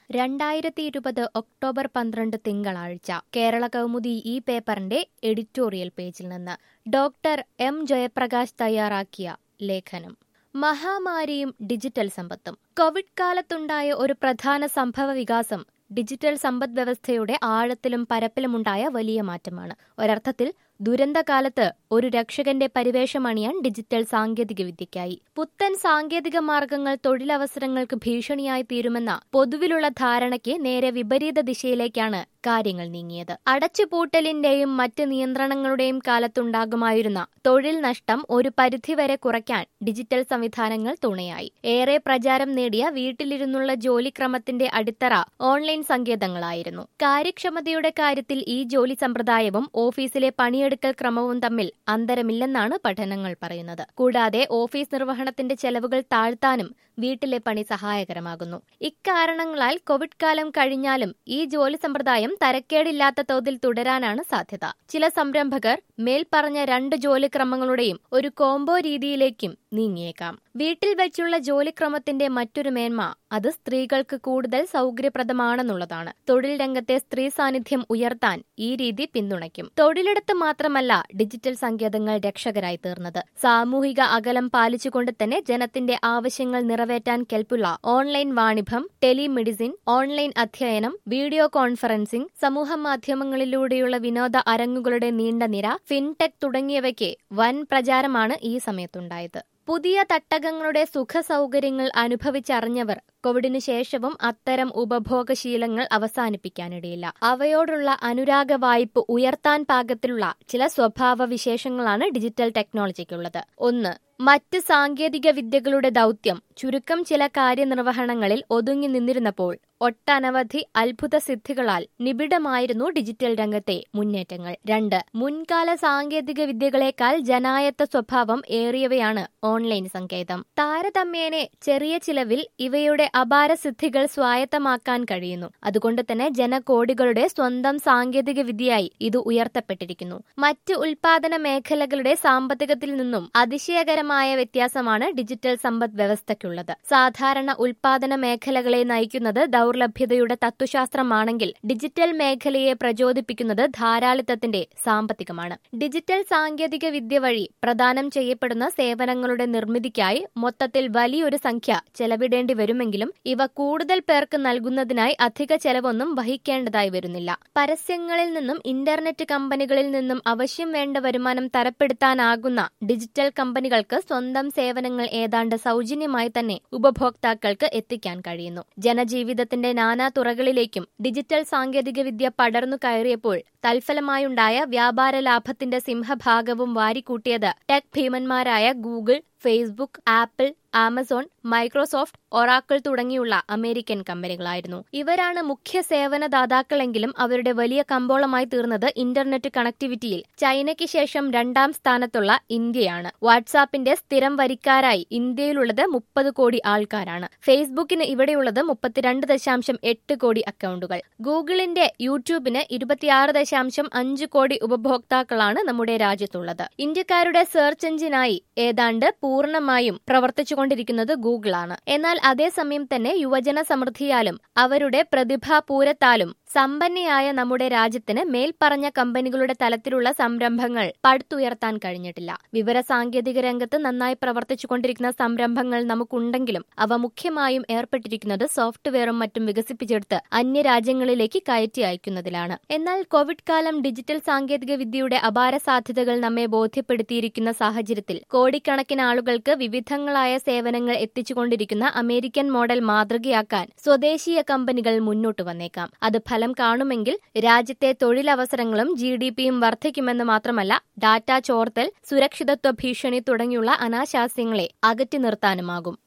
രണ്ടായിരത്തി ഇരുപത് ഒക്ടോബർ പന്ത്രണ്ട് തിങ്കളാഴ്ച കേരള കൗമുദി ഈ പേപ്പറിന്റെ എഡിറ്റോറിയൽ പേജിൽ നിന്ന് ഡോക്ടർ എം ജയപ്രകാശ് തയ്യാറാക്കിയ ലേഖനം മഹാമാരിയും ഡിജിറ്റൽ സമ്പത്തും കോവിഡ് കാലത്തുണ്ടായ ഒരു പ്രധാന സംഭവ വികാസം ഡിജിറ്റൽ സമ്പദ് വ്യവസ്ഥയുടെ ആഴത്തിലും പരപ്പിലുമുണ്ടായ വലിയ മാറ്റമാണ് ഒരർത്ഥത്തിൽ ദുരന്തകാലത്ത് ഒരു രക്ഷകന്റെ പരിവേഷമണിയാൻ ഡിജിറ്റൽ സാങ്കേതിക വിദ്യയ്ക്കായി പുത്തൻ സാങ്കേതിക മാർഗങ്ങൾ തൊഴിലവസരങ്ങൾക്ക് ഭീഷണിയായി തീരുമെന്ന പൊതുവിലുള്ള ധാരണയ്ക്ക് നേരെ വിപരീത ദിശയിലേക്കാണ് കാര്യങ്ങൾ നീങ്ങിയത് അടച്ചുപൂട്ടലിന്റെയും മറ്റ് നിയന്ത്രണങ്ങളുടെയും കാലത്തുണ്ടാകുമായിരുന്ന തൊഴിൽ നഷ്ടം ഒരു പരിധിവരെ കുറയ്ക്കാൻ ഡിജിറ്റൽ സംവിധാനങ്ങൾ തുണയായി ഏറെ പ്രചാരം നേടിയ വീട്ടിലിരുന്നുള്ള ജോലിക്രമത്തിന്റെ അടിത്തറ ഓൺലൈൻ സങ്കേതങ്ങളായിരുന്നു കാര്യക്ഷമതയുടെ കാര്യത്തിൽ ഈ ജോലി സമ്പ്രദായവും ഓഫീസിലെ പണിയെടുക്കൽ ക്രമവും തമ്മിൽ അന്തരമില്ലെന്നാണ് പഠനങ്ങൾ പറയുന്നത് കൂടാതെ ഓഫീസ് നിർവഹണത്തിന്റെ ചെലവുകൾ താഴ്ത്താനും വീട്ടിലെ പണി സഹായകരമാകുന്നു ഇക്കാരണങ്ങളാൽ കോവിഡ് കാലം കഴിഞ്ഞാലും ഈ ജോലി സമ്പ്രദായം തരക്കേടില്ലാത്ത തോതിൽ തുടരാനാണ് സാധ്യത ചില സംരംഭകർ മേൽപ്പറഞ്ഞ രണ്ട് ജോലിക്രമങ്ങളുടെയും ഒരു കോംബോ രീതിയിലേക്കും നീങ്ങിയേക്കാം വീട്ടിൽ വെച്ചുള്ള ജോലിക്രമത്തിന്റെ മറ്റൊരു മേന്മ അത് സ്ത്രീകൾക്ക് കൂടുതൽ സൗകര്യപ്രദമാണെന്നുള്ളതാണ് തൊഴിൽ രംഗത്തെ സ്ത്രീ സാന്നിധ്യം ഉയർത്താൻ ഈ രീതി പിന്തുണയ്ക്കും തൊഴിലിടത്ത് മാത്രമല്ല ഡിജിറ്റൽ സങ്കേതങ്ങൾ രക്ഷകരായി തീർന്നത് സാമൂഹിക അകലം പാലിച്ചുകൊണ്ട് തന്നെ ജനത്തിന്റെ ആവശ്യങ്ങൾ നിറവേറ്റാൻ കെൽപ്പുള്ള ഓൺലൈൻ വാണിഭം ടെലിമെഡിസിൻ ഓൺലൈൻ അധ്യയനം വീഡിയോ കോൺഫറൻസിംഗ് സമൂഹ മാധ്യമങ്ങളിലൂടെയുള്ള വിനോദ അരങ്ങുകളുടെ നീണ്ട നിര ഫിൻടെക് തുടങ്ങിയവയ്ക്ക് വൻ പ്രചാരമാണ് ഈ സമയത്തുണ്ടായത് പുതിയ തട്ടകങ്ങളുടെ സുഖ സൗകര്യങ്ങൾ അനുഭവിച്ചറിഞ്ഞവർ കോവിഡിനു ശേഷവും അത്തരം ഉപഭോഗശീലങ്ങൾ അവസാനിപ്പിക്കാനിടയില്ല അവയോടുള്ള അനുരാഗ വായ്പ ഉയർത്താൻ പാകത്തിലുള്ള ചില സ്വഭാവ വിശേഷങ്ങളാണ് ഡിജിറ്റൽ ടെക്നോളജിക്കുള്ളത് ഒന്ന് മറ്റ് സാങ്കേതിക വിദ്യകളുടെ ദൗത്യം ചുരുക്കം ചില കാര്യനിർവഹണങ്ങളിൽ ഒതുങ്ങി നിന്നിരുന്നപ്പോൾ ഒട്ടനവധി അത്ഭുത സിദ്ധികളാൽ നിബിഡമായിരുന്നു ഡിജിറ്റൽ രംഗത്തെ മുന്നേറ്റങ്ങൾ രണ്ട് മുൻകാല സാങ്കേതിക വിദ്യകളെക്കാൾ ജനായത്ത സ്വഭാവം ഏറിയവയാണ് ഓൺലൈൻ സങ്കേതം താരതമ്യേനെ ചെറിയ ചിലവിൽ ഇവയുടെ അപാര സിദ്ധികൾ സ്വായത്തമാക്കാൻ കഴിയുന്നു അതുകൊണ്ട് തന്നെ ജനകോടികളുടെ സ്വന്തം സാങ്കേതിക വിദ്യയായി ഇത് ഉയർത്തപ്പെട്ടിരിക്കുന്നു മറ്റ് ഉൽപാദന മേഖലകളുടെ സാമ്പത്തികത്തിൽ നിന്നും അതിശയകരമായ വ്യത്യാസമാണ് ഡിജിറ്റൽ സമ്പദ് വ്യവസ്ഥയ്ക്കുള്ളത് സാധാരണ ഉൽപാദന മേഖലകളെ നയിക്കുന്നത് ദൗർലഭ്യതയുടെ തത്വശാസ്ത്രമാണെങ്കിൽ ഡിജിറ്റൽ മേഖലയെ പ്രചോദിപ്പിക്കുന്നത് ധാരാളിത്തത്തിന്റെ സാമ്പത്തികമാണ് ഡിജിറ്റൽ സാങ്കേതിക വിദ്യ വഴി പ്രദാനം ചെയ്യപ്പെടുന്ന സേവനങ്ങളുടെ നിർമ്മിതിക്കായി മൊത്തത്തിൽ വലിയൊരു സംഖ്യ ചെലവിടേണ്ടി വരുമെങ്കിലും ഇവ കൂടുതൽ പേർക്ക് നൽകുന്നതിനായി അധിക ചെലവൊന്നും വഹിക്കേണ്ടതായി വരുന്നില്ല പരസ്യങ്ങളിൽ നിന്നും ഇന്റർനെറ്റ് കമ്പനികളിൽ നിന്നും അവശ്യം വേണ്ട വരുമാനം തരപ്പെടുത്താനാകുന്ന ഡിജിറ്റൽ കമ്പനികൾക്ക് സ്വന്തം സേവനങ്ങൾ ഏതാണ്ട് സൗജന്യമായി തന്നെ ഉപഭോക്താക്കൾക്ക് എത്തിക്കാൻ കഴിയുന്നു ജനജീവിതത്തിന്റെ നാനാ തുറകളിലേക്കും ഡിജിറ്റൽ സാങ്കേതികവിദ്യ പടർന്നു കയറിയപ്പോൾ തൽഫലമായുണ്ടായ വ്യാപാര ലാഭത്തിന്റെ സിംഹഭാഗവും വാരിക്കൂട്ടിയത് ടെക് ഭീമന്മാരായ Google Facebook Apple Amazon Microsoft Oracle തുടങ്ങിയുള്ള അമേരിക്കൻ കമ്പനികളായിരുന്നു ഇവരാണ് മുഖ്യ സേവനദാതാക്കളെങ്കിലും അവരുടെ വലിയ കമ്പോളമായി തീർന്നത് ഇന്റർനെറ്റ് കണക്ടിവിറ്റിയിൽ ചൈനയ്ക്ക് ശേഷം രണ്ടാം സ്ഥാനത്തുള്ള ഇന്ത്യയാണ് വാട്സാപ്പിന്റെ സ്ഥിരം വരിക്കാരായി ഇന്ത്യയിലുള്ളത് മുപ്പത് കോടി ആൾക്കാരാണ് ഫേസ്ബുക്കിന് ഇവിടെയുള്ളത് മുപ്പത്തിരണ്ട് ദശാംശം എട്ട് കോടി അക്കൗണ്ടുകൾ ഗൂഗിളിന്റെ യൂട്യൂബിന് ഇരുപത്തിയാറ് ദശാംശം അഞ്ച് കോടി ഉപഭോക്താക്കളാണ് നമ്മുടെ രാജ്യത്തുള്ളത് ഇന്ത്യക്കാരുടെ സെർച്ച് എഞ്ചിനായി ഏതാണ്ട് പൂർണ്ണമായും പ്രവർത്തിച്ചുകൊണ്ടിരിക്കുന്നത് ഗൂഗിളാണ് എന്നാൽ അതേസമയം തന്നെ യുവജന സമൃദ്ധിയാലും അവരുടെ പ്രതിഭാപൂരത്താലും സമ്പന്നയായ നമ്മുടെ രാജ്യത്തിന് മേൽപ്പറഞ്ഞ കമ്പനികളുടെ തലത്തിലുള്ള സംരംഭങ്ങൾ പടുത്തുയർത്താൻ കഴിഞ്ഞിട്ടില്ല വിവര സാങ്കേതിക രംഗത്ത് നന്നായി പ്രവർത്തിച്ചുകൊണ്ടിരിക്കുന്ന സംരംഭങ്ങൾ നമുക്കുണ്ടെങ്കിലും അവ മുഖ്യമായും ഏർപ്പെട്ടിരിക്കുന്നത് സോഫ്റ്റ്വെയറും മറ്റും വികസിപ്പിച്ചെടുത്ത് അന്യരാജ്യങ്ങളിലേക്ക് കയറ്റി അയക്കുന്നതിലാണ് എന്നാൽ കോവിഡ് കാലം ഡിജിറ്റൽ സാങ്കേതിക വിദ്യയുടെ അപാര സാധ്യതകൾ നമ്മെ ബോധ്യപ്പെടുത്തിയിരിക്കുന്ന സാഹചര്യത്തിൽ കോടിക്കണക്കിന് ആളുകൾക്ക് വിവിധങ്ങളായ സേവനങ്ങൾ എത്തിച്ചുകൊണ്ടിരിക്കുന്ന അമേരിക്കൻ മോഡൽ മാതൃകയാക്കാൻ സ്വദേശീയ കമ്പനികൾ മുന്നോട്ട് വന്നേക്കാം അത് ഫലം കാണുമെങ്കിൽ രാജ്യത്തെ തൊഴിലവസരങ്ങളും ജി ഡി പിയും വർദ്ധിക്കുമെന്ന് മാത്രമല്ല ഡാറ്റ ചോർത്തൽ സുരക്ഷിതത്വ ഭീഷണി തുടങ്ങിയുള്ള അനാശാസ്യങ്ങളെ അകറ്റി നിർത്താനുമാകും